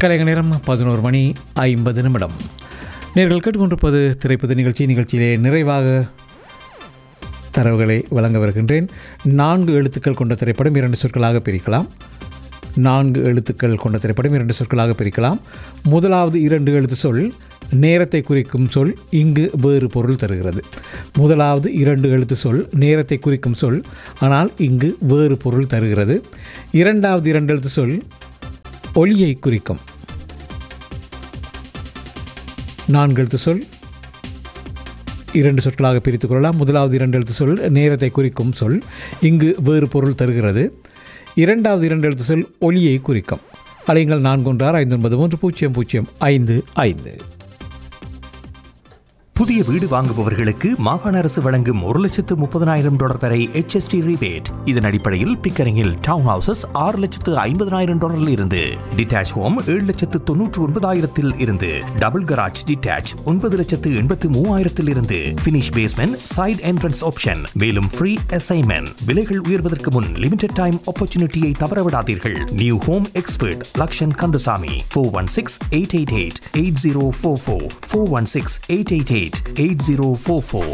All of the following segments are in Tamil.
கலைக நேரம் பதினோரு மணி ஐம்பது நிமிடம் நேர்கள் கேட்டுக்கொண்டிருப்பது திரைப்பட நிகழ்ச்சி நிகழ்ச்சியிலே நிறைவாக தரவுகளை வழங்க வருகின்றேன் நான்கு எழுத்துக்கள் கொண்ட திரைப்படம் இரண்டு சொற்களாக பிரிக்கலாம் நான்கு எழுத்துக்கள் கொண்ட திரைப்படம் இரண்டு சொற்களாக பிரிக்கலாம் முதலாவது இரண்டு எழுத்து சொல் நேரத்தை குறிக்கும் சொல் இங்கு வேறு பொருள் தருகிறது முதலாவது இரண்டு எழுத்து சொல் நேரத்தை குறிக்கும் சொல் ஆனால் இங்கு வேறு பொருள் தருகிறது இரண்டாவது இரண்டு எழுத்து சொல் ஒளியை குறிக்கும் நான்கு எழுத்து சொல் இரண்டு சொற்களாக பிரித்துக் கொள்ளலாம் முதலாவது இரண்டு எழுத்து சொல் நேரத்தை குறிக்கும் சொல் இங்கு வேறு பொருள் தருகிறது இரண்டாவது இரண்டு எழுத்து சொல் ஒளியை குறிக்கும் அலைங்கள் நான்கு ஒன்று ஆறு ஐந்து ஒன்பது மூன்று பூஜ்ஜியம் பூஜ்ஜியம் ஐந்து ஐந்து புதிய வீடு வாங்குபவர்களுக்கு மாகாண அரசு வழங்கும் ஒரு லட்சத்து முப்பதனாயிரம் டாலர் வரை HST rebate இதன் அடிப்படையில் பிக்கரிங்கில் டவுன் ஹவுசஸ் ஆறு லட்சத்து ஐம்பதனாயிரம் டாலரில் இருந்து டிட்டாச் ஹோம் ஏழு லட்சத்து தொன்னூற்று ஒன்பதாயிரத்தில் இருந்து டபுள் கராஜ் டிட்டாச் ஒன்பது லட்சத்து எண்பத்து மூவாயிரத்தில் இருந்து finish basement side entrance option மேலும் ஃப்ரீ அசைன்மெண்ட் விலைகள் உயர்வதற்கு முன் லிமிடெட் டைம் ஆப்பர்ச்சுனிட்டியை தவறவிடாதீர்கள் new home expert Lakshan Kandasamy four one six eight eight eight eight zero four four four one six eight eight eight eight zero four four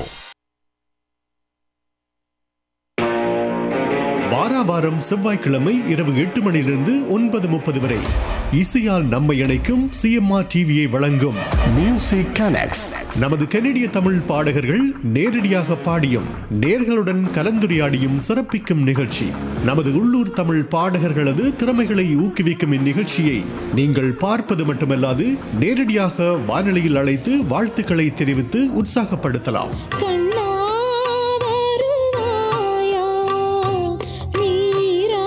வாராவாரம் செவ்வாய்க்கிழமை இரவு எட்டு மணியிலிருந்து ஒன்பது முப்பது வரை இசையால் நம்மை இணைக்கும் சிஎம்ஆர் டிவியை வழங்கும் மியூசிக் கனெக்ட்ஸ் நமது கனடிய தமிழ் பாடகர்கள் நேரடியாக பாடியும் நேர்களுடன் கலந்துரையாடியும் சிறப்பிக்கும் நிகழ்ச்சி நமது உள்ளூர் தமிழ் பாடகர்களது திறமைகளை ஊக்குவிக்கும் இந்நிகழ்ச்சியை நீங்கள் பார்ப்பது மட்டுமல்லாது நேரடியாக வானொலியில் அழைத்து வாழ்த்துக்களை தெரிவித்து உற்சாகப்படுத்தலாம் கண்ணா வருவாயா நீரா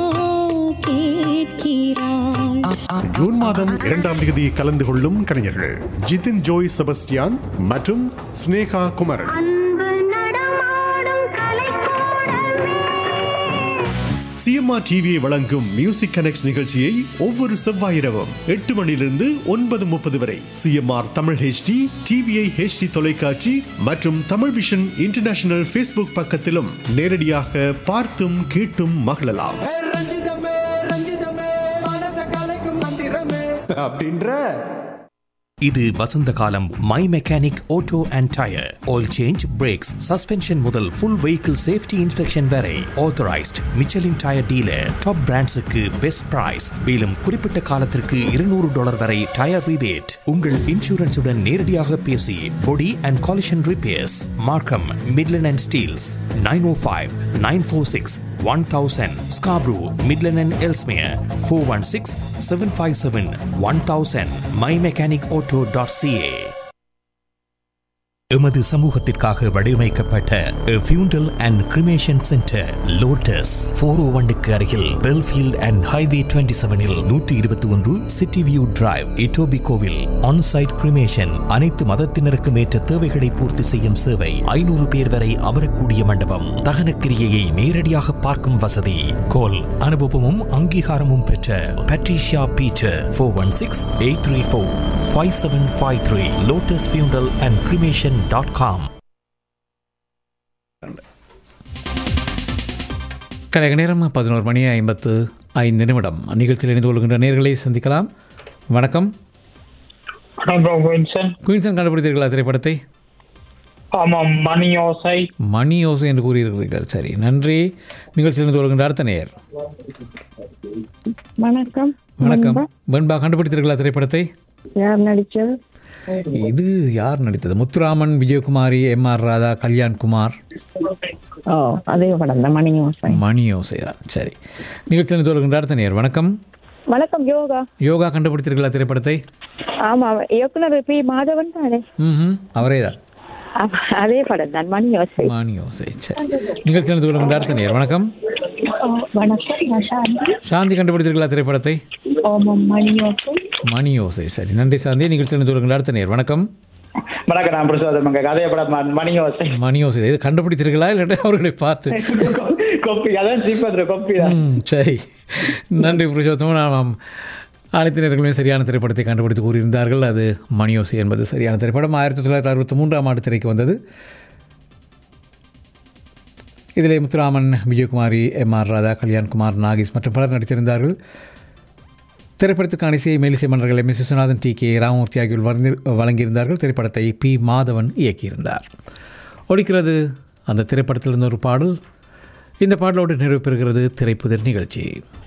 கேட்கிறாய் ஜூன் மாதம் இரண்டாம் தேதி கலந்து கொள்ளும் கலைஞர்கள் ஜிதின் ஜோய் செபஸ்டியான் மற்றும் ஸ்னேகா குமரன் அன்பு நடமாடும் கலைக்கூடமே சிஎம்ஆர் டிவியை வழங்கும் மியூசிக் கனெக்ட் நிகழ்ச்சியை ஒவ்வொரு செவ்வாய் இரவும் எட்டு மணியிலிருந்து ஒன்பது முப்பது வரை CMR Tamil HD TVI HD தொலைக்காட்சி மற்றும் தமிழ் விஷன் இன்டர்நேஷனல் ஃபேஸ்புக் பக்கத்திலும் நேரடியாக பார்த்தும் கேட்டும் மகிழலாம் ஏ ரஞ்சிதமே ரஞ்சிதமே மனச கலைக்கும் மந்திரமே அப்படின்ற இது வசந்த காலம் my mechanic auto and tyre oil change brakes suspension முதல் ஃபுல் வெஹிக்கிள் சேஃப்டி இன்ஸ்பெக்ஷன் வரை authorised Michelin tyre dealer top பிராண்ட்ஸுக்கு பெஸ்ட் பிரைஸ் மேலும் குறிப்பிட்ட காலத்திற்கு இருநூறு டாலர் வரை டயர் ரிபேட் உங்கள் இன்சூரன்ஸுடன் நேரடியாக பேசி body and collision repairs Markham Midland and Steeles nine O five nine four six one thousand Scarborough Midland and Ellesmere four one six seven five seven one thousand my mechanic auto dot CA எமது சமூகத்திற்காக வடிவமைக்கப்பட்ட funeral and cremation centre Lotus four O ஒன்னுக்கு அருகில் பெல்ஃபீல்ட் அண்ட் ஹைவே டுவெண்ட்டி செவனில் நூற்றி இருபத்தி ஒன்று சிட்டி வியூ டிரைவ் இட்டோபி கோவில் ஆன்சைட் கிரிமேஷன் அனைத்து மதத்தினருக்கும் ஏற்ற தேவைகளை பூர்த்தி செய்யும் சேவை ஐநூறு பேர் வரை அமரக்கூடிய மண்டபம் தகன கிரியையை நேரடியாக பார்க்கும் வசதி கோல் அனுபவமும் அங்கீகாரமும் பெற்ற Patricia Peter four one six eight three four five seven five three Lotus funeral and cremation dot com கலைக நேரம் பதினோரு மணி ஐம்பத்து ஐந்து நிமிடம் நிகழ்ச்சியில் இணைந்து கொள்கின்ற நேர்களை சந்திக்கலாம் வணக்கம் வணக்கம் வின்சன் குயின்சன் கண்டுபிடித்தீர்களா திரைப்படத்தை ஆமாம் மணி ஓசை மணி யோசை என்று கூறியிருக்கிறீர்கள் சரி நன்றி நிகழ்ச்சியில் இருந்து கொள்கின்ற அடுத்த நேயர் வணக்கம் வணக்கம் வெண்பா கண்டுபிடித்தீர்களா திரைப்படத்தை யார் நடிச்சது இது யார் நடித்தது முத்துராமன் விஜயகுமாரி எம் ஆர் ராதா கல்யாண்குமார் ஓ அதே படம் தான் மணி ஓசை மணி யோசை தான் சரி நிகழ்ச்சியில் இருந்து கொள்கின்ற அடுத்த நேயர் வணக்கம் வணக்கம் யோகா யோகா கண்டுபிடித்தீர்களா திரைப்படத்தை ஆமா இயக்குனர் பி மாதவன் தானே ம் அவரே தான் ஆமா, அதே படம் தான் மணி ஓசை மணி யோசை சரி நிகழ்ச்சியில் இருந்து கொள்கின்ற அடுத்த நேயர் வணக்கம் வணக்கம் நான் சாந்தி சாந்தி கண்டுபிடித்தீர்களா திரைப்படத்தை ஓமம் மணி ஓசை மணி யோசை சரி நன்றி சாந்தி நிகழ்ச்சியில் இருந்து கொள்கின்ற அடுத்த நேயர் வணக்கம் வணக்கம் நான் பிரசாதம் உங்க கதையை படம் ம- மணி ஓசை மணி யோசை இது கண்டுபிடித்தீர்களா இல்லாட்டி அவர்களை பார்த்து கொப்பி அதான் சீப்பத்துல கொப்பி தான் ம், சரி நன்றி புருஷோத்தமன் நாம் அனைத்து நேர்களுமே சரியான திரைப்படத்தை கண்டுபிடித்து கூறியிருந்தார்கள் அது மணியோசி என்பது சரியான திரைப்படம் ஆயிரத்தி தொள்ளாயிரத்தி அறுபத்தி மூன்றாம் ஆண்டு திரைக்கு வந்தது இதிலே முத்துராமன் விஜயகுமாரி எம் ஆர் ராதா கல்யாண்குமார் நாகேஷ் மற்றும் பலர் நடித்திருந்தார்கள் திரைப்படத்துக்கான இசையை மேலிசை மன்னர்கள் M S Viswanathan T K Ramamoorthy ஆகியோர் வழங்கி வழங்கியிருந்தார்கள் திரைப்படத்தை பி மாதவன் இயக்கியிருந்தார் ஒழிக்கிறது அந்த திரைப்படத்திலிருந்து ஒரு பாடல் இந்த பாடலோடு நிறைவு பெறுகிறது திரைப்புதல் நிகழ்ச்சி